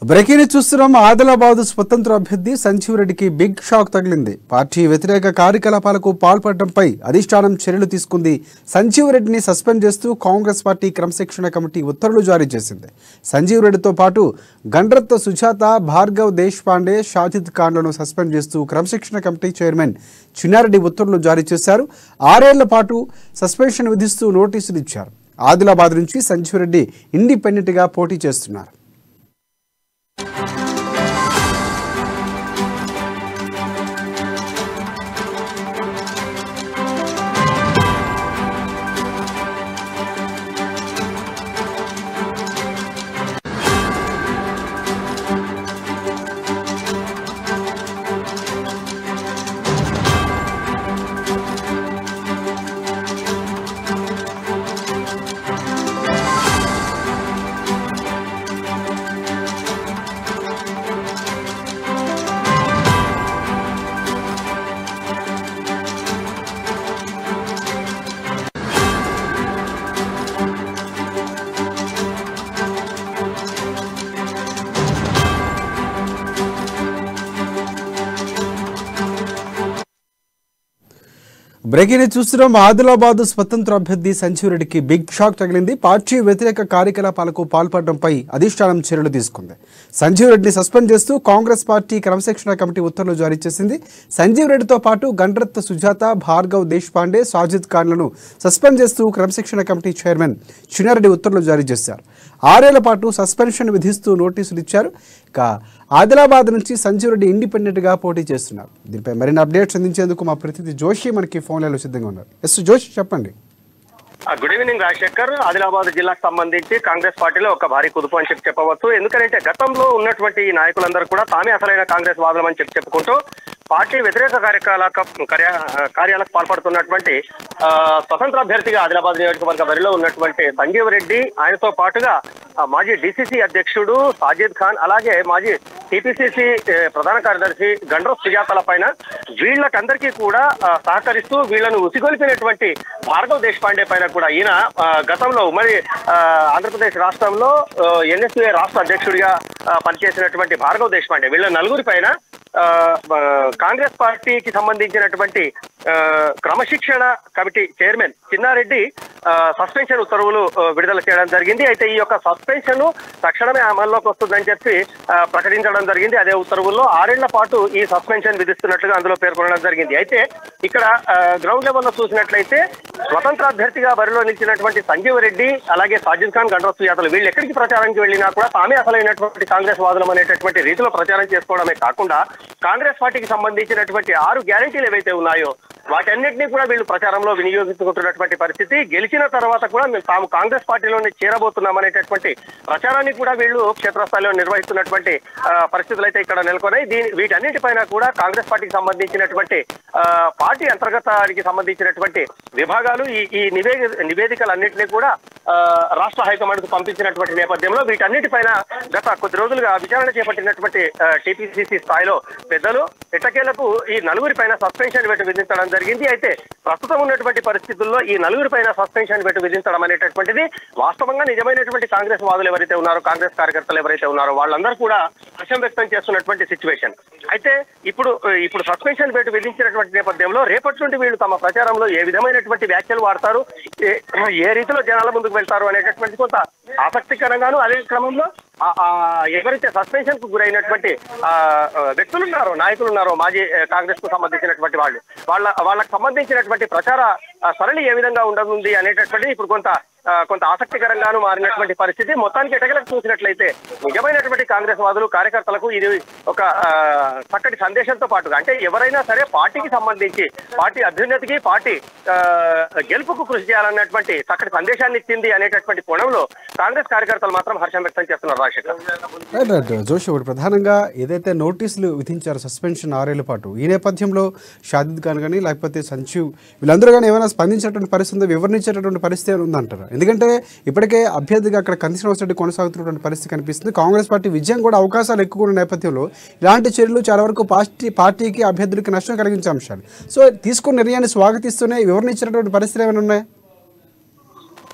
breaking చూస్తున్నాం ఆదిలాబాద్ స్వతంత్ర అభ్యర్థి సంజీవ్ రెడ్డికి బిగ్ షాక్ తగిలింది పార్టీ వ్యతిరేక కార్యకలాపాలకు పాల్పడడంపై అధిష్టానం చర్యలు తీసుకుంది సంజీవ్ రెడ్డిని సస్పెండ్ చేస్తూ కాంగ్రెస్ పార్టీ క్రమశిక్షణ కమిటీ ఉత్తర్వులు జారీ చేసింది సంజీవ్ రెడ్డితో పాటు గండ్రత్త సుజాత భార్గవ్ దేశ్పాండే షాజిద్ ఖాన్లను సస్పెండ్ చేస్తూ క్రమశిక్షణ కమిటీ చైర్మన్ చిన్నారెడ్డి ఉత్తర్వులు జారీ చేశారు ఆరేళ్ల పాటు సస్పెన్షన్ విధిస్తూ నోటీసులు ఇచ్చారు ఆదిలాబాద్ నుంచి సంజీవ్ రెడ్డి ఇండిపెండెంట్గా పోటీ చేస్తున్నారు బ్రేకింగ్ న్యూస్ చూస్తున్నాం ఆదిలాబాద్ స్వతంత్ర అభ్యర్థి సంజీవ్ రెడ్డికి బిగ్ షాక్ తగిలింది పార్టీ వ్యతిరేక కార్యకలాపాలకు పాల్పడడంపై అధిష్టానం చర్యలు తీసుకుంది సంజీవ్ రెడ్డిని సస్పెండ్ చేస్తూ కాంగ్రెస్ పార్టీ క్రమశిక్షణ కమిటీ ఉత్తర్వులు జారీ చేసింది సంజీవ్ రెడ్డితో పాటు గండ్రత్ సుజాత భార్గవ్ దేశ్పాండే సాజిద్ ఖాన్లను సస్పెండ్ చేస్తూ క్రమశిక్షణ కమిటీ చైర్మన్ చిన్నారెడ్డి ఉత్తర్వులు జారీ చేశారు ఆరేళ్ల పాటు సస్పెన్షన్ విధిస్తూ నోటీసులు ఇచ్చారు ఇక ఆదిలాబాద్ నుంచి సంజీవ్ రెడ్డి ఇండిపెండెంట్గా పోటీ చేస్తున్నారు దీనిపై మరిన్ని అప్డేట్స్ అందించేందుకు మా ప్రతినిధి జోషి మనకి ఫోన్లలో సిద్ధంగా ఉన్నారు ఎస్ జోషి చెప్పండి ఆ, గుడ్ ఈవినింగ్ రాజశేఖర్ ఆదిలాబాద్ జిల్లాకు సంబంధించి కాంగ్రెస్ పార్టీలో ఒక భారీ కుదుపు అని చెప్పి చెప్పవచ్చు ఎందుకంటే గతంలో ఉన్నటువంటి ఈ నాయకులందరూ కూడా తామే అసలైన కాంగ్రెస్ వాదులం అని చెప్పి చెప్పుకుంటూ పార్టీ వ్యతిరేక కార్యకలాప కార్య కార్యాలకు పాల్పడుతున్నటువంటి ఆ, స్వతంత్ర అభ్యర్థిగా ఆదిలాబాద్ నియోజకవర్గ బరిలో ఉన్నటువంటి సంజీవ్ రెడ్డి ఆయనతో పాటుగా ఆ, మాజీ డిసిసి అధ్యక్షుడు సాజిద్ ఖాన్ అలాగే మాజీ టిపిసిసి ప్రధాన కార్యదర్శి గండ్ర సుజాతల పైన వీళ్ళకందరికీ కూడా ఆ, సహకరిస్తూ వీళ్ళను ఉసిగొలిపినటువంటి భార్గవ్ దేశపాండే పైన కూడా ఈయన ఆ, గతంలో ఉమ్మడి ఆ, ఆంధ్రప్రదేశ్ రాష్ట్రంలో ఎన్ఎస్ఏ రాష్ట్ర అధ్యక్షుడిగా ఆ, పనిచేసినటువంటి భార్గవ్ దేశపాండే వీళ్ళ నలుగురి పైన ఆ, ఆ, కాంగ్రెస్ పార్టీకి సంబంధించినటువంటి ఆ, క్రమశిక్షణ కమిటీ చైర్మన్ చిన్నారెడ్డి ఆ, సస్పెన్షన్ ఉత్తర్వులు ఆ, విడుదల చేయడం జరిగింది అయితే ఈ యొక్క సస్పెన్షన్ తక్షణమే అమల్లోకి వస్తుందని చెప్పి ఆ, ప్రకటించడం జరిగింది అదే ఉత్తర్వుల్లో ఆరేళ్ల పాటు ఈ సస్పెన్షన్ విధిస్తున్నట్లుగా అందులో పేర్కొనడం జరిగింది అయితే ఇక్కడ ఆ, గ్రౌండ్ లెవెల్లో చూసినట్లయితే స్వతంత్ర అభ్యర్థిగా బరిలో నిలిచినటువంటి సంజీవ్ రెడ్డి అలాగే సాజిద్ ఖాన్ గండ్రస్తు యాదవ్ వీళ్ళు ఎక్కడికి ప్రచారానికి వెళ్ళినా కూడా తామే అసలైనటువంటి కాంగ్రెస్ వాదులం అనేటటువంటి రీతిలో ప్రచారం చేసుకోవడమే కాకుండా కాంగ్రెస్ పార్టీకి సంబంధించినటువంటి ఆరు గ్యారంటీలు ఏవైతే ఉన్నాయో వాటన్నిటినీ కూడా వీళ్ళు ప్రచారంలో వినియోగించుకుంటున్నటువంటి పరిస్థితి గెలిచిన తర్వాత కూడా మేము తాము కాంగ్రెస్ పార్టీలోనే చేరబోతున్నాం అనేటటువంటి ప్రచారాన్ని కూడా వీళ్ళు క్షేత్రస్థాయిలో నిర్వహిస్తున్నటువంటి ఆ, పరిస్థితులు అయితే ఇక్కడ నెలకొన్నాయి దీని వీటన్నిటిపైన కూడా కాంగ్రెస్ పార్టీకి సంబంధించినటువంటి ఆ, పార్టీ అంతర్గతానికి సంబంధించినటువంటి విభాగాలు ఈ ఈ నివేదిక నివేదికలన్నింటినీ కూడా ఆ, రాష్ట్ర హైకమాండ్ కు పంపించినటువంటి నేపథ్యంలో వీటన్నిటిపైన గత కొద్ది రోజులుగా విచారణ చేపట్టినటువంటి టీపీసీసీ స్థాయిలో పెద్దలు ఎట్టకేలకు ఈ నలుగురి పైన సస్పెన్షన్ వేటు విధించడం జరిగింది అయితే ప్రస్తుతం ఉన్నటువంటి పరిస్థితుల్లో ఈ నలుగురి పైన సస్పెన్షన్ వేటు విధించడం అనేటటువంటిది వాస్తవంగా నిజమైనటువంటి కాంగ్రెస్ వాదులు ఎవరైతే ఉన్నారో కాంగ్రెస్ కార్యకర్తలు ఎవరైతే ఉన్నారో వాళ్ళందరూ కూడా హర్షం వ్యక్తం చేస్తున్నటువంటి సిచ్యువేషన్ అయితే ఇప్పుడు ఇప్పుడు సస్పెన్షన్ వేటు విధించినటువంటి నేపథ్యంలో రేపటి నుండి వీళ్ళు తమ ప్రచారంలో ఏ విధమైనటువంటి వ్యాఖ్యలు వాడతారు ఏ- ఏ రీతిలో జనాల ముందుకు వెళ్తారు అనేటటువంటి కొంత ఆసక్తికరంగాను అదే క్రమంలో ఆ- ఆ ఎవరైతే సస్పెన్షన్ కు గురైనటువంటి ఆ, ఆ, వ్యక్తులు ఉన్నారో నాయకులు ఉన్నారో మాజీ ఆ, కాంగ్రెస్ కు సంబంధించినటువంటి వాళ్ళు వాళ్ళ వాళ్ళకి సంబంధించినటువంటి ప్రచార ఆ, సరళి ఏ విధంగా ఉండనుంది అనేటటువంటి ఇప్పుడు కొంత ఆ, కొంత ఆసక్తికరంగాను మారినటువంటి పరిస్థితి మొత్తానికి ఎటగలకు చూసినట్లయితే నిజమైనటువంటి కాంగ్రెస్ వాదులు కార్యకర్తలకు ఇది ఒక ఆ, చక్కటి సందేశంతో పాటుగా అంటే ఎవరైనా సరే పార్టీకి సంబంధించి పార్టీ అభ్యున్నతికి పార్టీ ఆ, గెలుపుకు కృషి చేయాలన్నటువంటి చక్కటి సందేశాన్ని ఇచ్చింది అనేటటువంటి కోణంలో కాంగ్రెస్ కార్యకర్తలు మాత్రం హర్షం వ్యక్తం చేస్తున్నారు రాజశేఖర్ రైట్ రైట్ జోషి ఒకటి ప్రధానంగా ఏదైతే నోటీసులు విధించారో సస్పెన్షన్ ఆరేళ్ల పాటు ఈ నేపథ్యంలో షాదిద్ ఖాన్ కానీ లేకపోతే సంజీవ్ వీళ్ళందరూ కానీ ఏమైనా స్పందించేటువంటి పరిస్థితి ఉందో వివరించేటటువంటి పరిస్థితి ఏమైనా ఉందంటారా ఎందుకంటే ఇప్పటికే అభ్యర్థిగా అక్కడ కందిశ్రీనివాస్ రెడ్డి కొనసాగుతున్నటువంటి పరిస్థితి కనిపిస్తుంది కాంగ్రెస్ పార్టీ విజయం కూడా అవకాశాలు ఎక్కువ ఉన్న నేపథ్యంలో ఇలాంటి చర్యలు చాలా వరకు పార్టీ పార్టీకి అభ్యర్థులకి నష్టం కలిగించే అంశాలు సో తీసుకున్న నిర్ణయాన్ని స్వాగతిస్తూనే వివరణ ఇచ్చినటువంటి పరిస్థితులు ఏమైనా ఉన్నాయా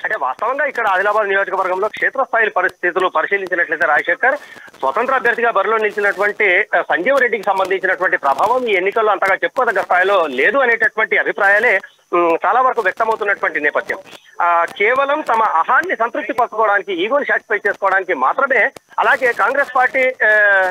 అంటే వాస్తవంగా ఇక్కడ ఆదిలాబాద్ నియోజకవర్గంలో క్షేత్రస్థాయి పరిస్థితులు పరిశీలించినట్లయితే రాజశేఖర్ స్వతంత్ర అభ్యర్థిగా బరిలో నిలిచినటువంటి ఆ, సంజీవ్ రెడ్డికి సంబంధించినటువంటి ప్రభావం ఈ ఎన్నికల్లో అంతగా చెప్పుకోదగ్గ స్థాయిలో లేదు అనేటటువంటి అభిప్రాయాలే ఉమ్, చాలా వరకు వ్యక్తమవుతున్నటువంటి నేపథ్యం ఆ, కేవలం తమ అహాన్ని సంతృప్తి పరచుకోవడానికి ఈగోని సాటిస్ఫై చేసుకోవడానికి మాత్రమే అలాగే కాంగ్రెస్ పార్టీ ఆ,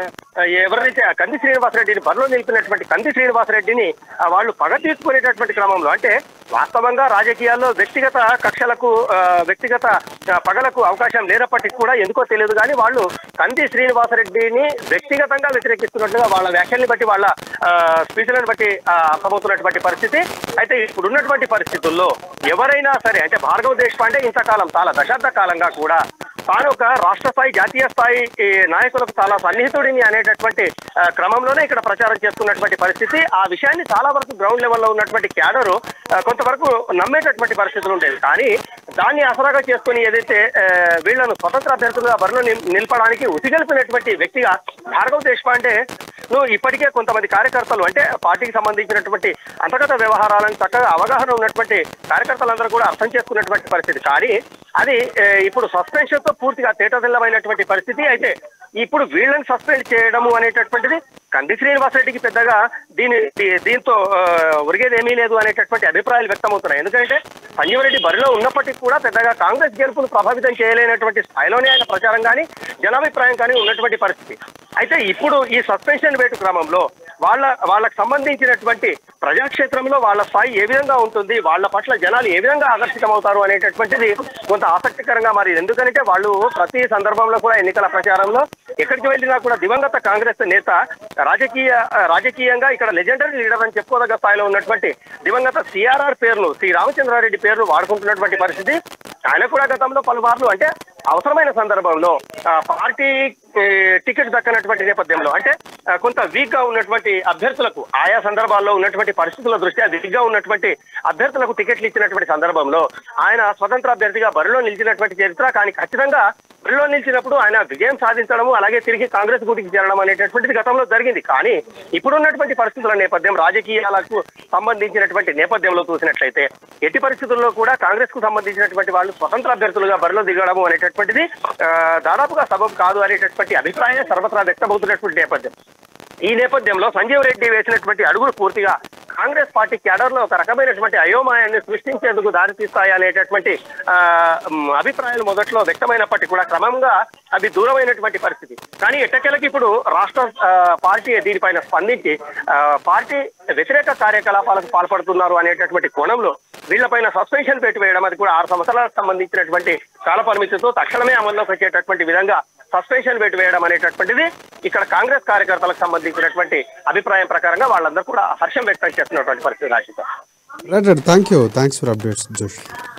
ఎవరైతే ఆ కంది శ్రీనివాసరెడ్డిని బరిలో నిలిపినటువంటి కంది శ్రీనివాసరెడ్డిని ఆ, వాళ్ళు పగ తీసుకునేటటువంటి క్రమంలో అంటే వాస్తవంగా రాజకీయాల్లో వ్యక్తిగత కక్షలకు ఆ, వ్యక్తిగత ఆ, పగలకు అవకాశం లేనప్పటికీ కూడా ఎందుకో తెలియదు కానీ వాళ్ళు కంది శ్రీనివాసరెడ్డిని వ్యక్తిగతంగా వ్యతిరేకిస్తున్నట్లుగా వాళ్ళ వ్యాఖ్యల్ని బట్టి వాళ్ళ ఆ, స్పీచ్లను బట్టి ఆ, అర్థమవుతున్నటువంటి పరిస్థితి అయితే ఇప్పుడు ఉన్నటువంటి పరిస్థితుల్లో ఎవరైనా సరే అంటే భార్గవ్ దేశపాండే ఇంతకాలం చాలా దశాబ్ద కాలంగా కూడా తాను ఒక రాష్ట్ర స్థాయి జాతీయ స్థాయి ఈ నాయకులకు చాలా సన్నిహితుడిని అనేటటువంటి ఆ, క్రమంలోనే ఇక్కడ ప్రచారం చేస్తున్నటువంటి పరిస్థితి ఆ విషయాన్ని చాలా వరకు గ్రౌండ్ లెవెల్లో ఉన్నటువంటి క్యాడరు ఆ, కొంతవరకు నమ్మేటటువంటి పరిస్థితులు ఉండేది కానీ దాన్ని ఆసరాగా చేసుకుని ఏదైతే ఆ, వీళ్లను స్వతంత్ర అభ్యర్థులుగా బరిలో నిల్- నిలపడానికి ఉసిగలిపినటువంటి వ్యక్తిగా భార్గవ్ దేశపాండే నువ్వు ఇప్పటికే కొంతమంది కార్యకర్తలు అంటే పార్టీకి సంబంధించినటువంటి అంతర్గత వ్యవహారాలను చక్కగా అవగాహన ఉన్నటువంటి కార్యకర్తలందరూ కూడా అర్థం చేసుకున్నటువంటి పరిస్థితి కానీ అది ఏ, ఇప్పుడు సస్పెన్షన్ తో పూర్తిగా తేటతెల్లమైనటువంటి పరిస్థితి అయితే ఇప్పుడు వీళ్ళని సస్పెండ్ చేయడము అనేటటువంటిది కంది శ్రీనివాసరెడ్డికి పెద్దగా దీని దీ- దీంతో ఆ, ఒరిగేది ఏమీ లేదు అనేటటువంటి అభిప్రాయాలు వ్యక్తమవుతున్నాయి ఎందుకంటే సంజీవ్ రెడ్డి బరిలో ఉన్నప్పటికీ కూడా పెద్దగా కాంగ్రెస్ గెలుపును ప్రభావితం చేయలేనటువంటి స్థాయిలోనే ఆయన ప్రచారం కానీ జనాభిప్రాయం కానీ ఉన్నటువంటి పరిస్థితి అయితే ఇప్పుడు ఈ సస్పెన్షన్ వేటు క్రమంలో వాళ్ళ వాళ్ళకు సంబంధించినటువంటి ప్రజాక్షేత్రంలో వాళ్ళ స్థాయి ఏ విధంగా ఉంటుంది వాళ్ళ పట్ల జనాలు ఏ విధంగా ఆకర్షితమవుతారు అనేటటువంటిది కొంత ఆసక్తికరంగా మరి ఎందుకంటే వాళ్ళు ప్రతి సందర్భంలో కూడా ఎన్నికల ప్రచారంలో ఎక్కడికి వెళ్ళినా కూడా దివంగత కాంగ్రెస్ నేత రాజకీయ రాజకీయంగా ఇక్కడ లెజెండరీ లీడర్ అని చెప్పుకోదగ్గ స్థాయిలో ఉన్నటువంటి దివంగత సిఆర్ఆర్ పేరును శ్రీ రామచంద్రారెడ్డి పేరును వాడుకుంటున్నటువంటి పరిస్థితి ఆయన కూడా గతంలో పలుమార్లు అంటే అవసరమైన సందర్భంలో ఆ, పార్టీ ఏ, టికెట్ దక్కనటువంటి నేపథ్యంలో అంటే ఆ, కొంత వీక్ గా ఉన్నటువంటి అభ్యర్థులకు ఆయా సందర్భాల్లో ఉన్నటువంటి పరిస్థితుల దృష్ట్యా వీక్ గా ఉన్నటువంటి అభ్యర్థులకు టికెట్లు ఇచ్చినటువంటి సందర్భంలో ఆయన స్వతంత్ర అభ్యర్థిగా బరిలో నిలిచినటువంటి చరిత్ర కానీ ఖచ్చితంగా బరిలో నిలిచినప్పుడు ఆయన విజయం సాధించడము అలాగే తిరిగి కాంగ్రెస్ గుడికి చేరడం అనేటటువంటిది గతంలో జరిగింది కానీ ఇప్పుడున్నటువంటి పరిస్థితుల నేపథ్యం రాజకీయాలకు సంబంధించినటువంటి నేపథ్యంలో చూసినట్లయితే ఎట్టి పరిస్థితుల్లో కూడా కాంగ్రెస్ కు సంబంధించినటువంటి వాళ్ళు స్వతంత్ర అభ్యర్థులుగా బరిలో దిగడము అనేటటువంటిది ఆ, దాదాపుగా సబబు కాదు అనేటటువంటి అభిప్రాయం సర్వత్రా వ్యక్తమవుతున్నటువంటి నేపథ్యం ఈ నేపథ్యంలో సంజీవ్ రెడ్డి వేసినటువంటి అడుగులు పూర్తిగా కాంగ్రెస్ పార్టీ క్యాడర్ లో ఒక రకమైనటువంటి అయోమయాన్ని సృష్టించేందుకు దారితీస్తాయి అనేటటువంటి ఆ, మ్, అభిప్రాయాలు మొదట్లో వ్యక్తమైనప్పటికీ కూడా క్రమంగా అవి దూరమైనటువంటి పరిస్థితి కానీ ఎట్టకేలకి ఇప్పుడు రాష్ట్ర ఆ, పార్టీ దీనిపైన స్పందించి ఆ, పార్టీ వ్యతిరేక కార్యకలాపాలకు పాల్పడుతున్నారు అనేటటువంటి కోణంలో వీళ్లపైన సస్పెన్షన్ పెట్టి వేయడం అది కూడా ఆరు సంవత్సరాలకు సంబంధించినటువంటి కాల పరిమితితో తక్షణమే అమల్లోకి వచ్చేటటువంటి విధంగా సస్పెన్షన్ పెట్టి వేయడం అనేటటువంటిది ఇక్కడ కాంగ్రెస్ కార్యకర్తలకు సంబంధించినటువంటి అభిప్రాయం ప్రకారంగా వాళ్ళందరూ కూడా హర్షం వ్యక్తం చేస్తున్నటువంటి పరిస్థితి Rashitha right right thank you thanks for updates జోష్